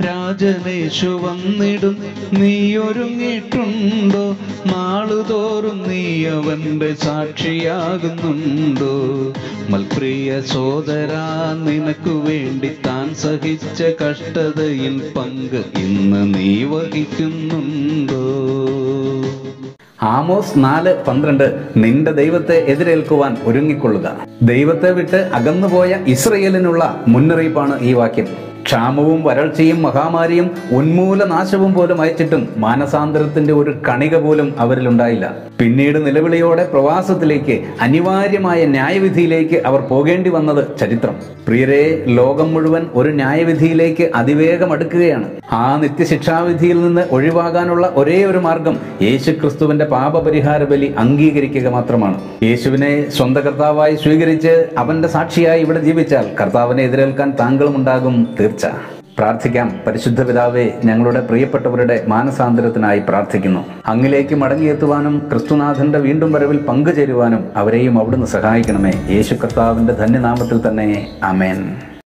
രാജനേശു വന്നിടും നീ ഒരുങ്ങിയിട്ടുണ്ടോ നാളുതോറും നീ അവന്റെ സാക്ഷിയാകുന്നുണ്ടോ മൽപ്രിയ സോദരാ നിനക്കു വേണ്ടി താൻ സഹിച്ച കഷ്ടതയിൽ പങ്ക് ഇന്ന് നീ വഹിക്കുന്നുണ്ടോ ആമോസ് നാല് പന്ത്രണ്ട് നിന്റെ ദൈവത്തെ എതിരേൽക്കുവാൻ ഒരുങ്ങിക്കൊള്ളുക ദൈവത്തെ വിട്ട് അകന്നുപോയ ഇസ്രയേലിനുള്ള മുന്നറിയിപ്പാണ് ഈ വാക്യം ക്ഷാമവും വരൾച്ചയും മഹാമാരിയും ഉന്മൂലനാശവും പോലും അയച്ചിട്ടും മാനസാന്തരത്തിന്റെ ഒരു കണിക പോലും അവരിലുണ്ടായില്ല പിന്നീട് നിലവിളിയോടെ പ്രവാസത്തിലേക്ക് അനിവാര്യമായ ന്യായവിധിയിലേക്ക് അവർ പോകേണ്ടി വന്നത് ചരിത്രം പ്രിയരെ ലോകം മുഴുവൻ ഒരു ന്യായവിധിയിലേക്ക് അതിവേഗം അടുക്കുകയാണ് ആ നിത്യശിക്ഷാവിധിയിൽ നിന്ന് ഒഴിവാകാനുള്ള ഒരേ ഒരു മാർഗം യേശുക്രിസ്തുവിന്റെ പാപപരിഹാര ബലി അംഗീകരിക്കുക മാത്രമാണ് യേശുവിനെ സ്വന്തം കർത്താവായി സ്വീകരിച്ച് അവന്റെ സാക്ഷിയായി ഇവിടെ ജീവിച്ചാൽ കർത്താവിനെ എതിരേൽക്കാൻ താങ്കളും ഉണ്ടാകും തീർച്ച പ്രാർത്ഥിക്കാം പരിശുദ്ധ പിതാവേ ഞങ്ങളുടെ പ്രിയപ്പെട്ടവരുടെ മാനസാന്തരത്തിനായി പ്രാർത്ഥിക്കുന്നു അങ്ങിലേക്ക് മടങ്ങിയെത്തുവാനും ക്രിസ്തുനാഥന്റെ വീണ്ടും വരവിൽ പങ്കുചേരുവാനും അവരെയും അവിടുന്ന് സഹായിക്കണമേ യേശു കർത്താവിന്റെ ധന്യനാമത്തിൽ തന്നെ അമേൻ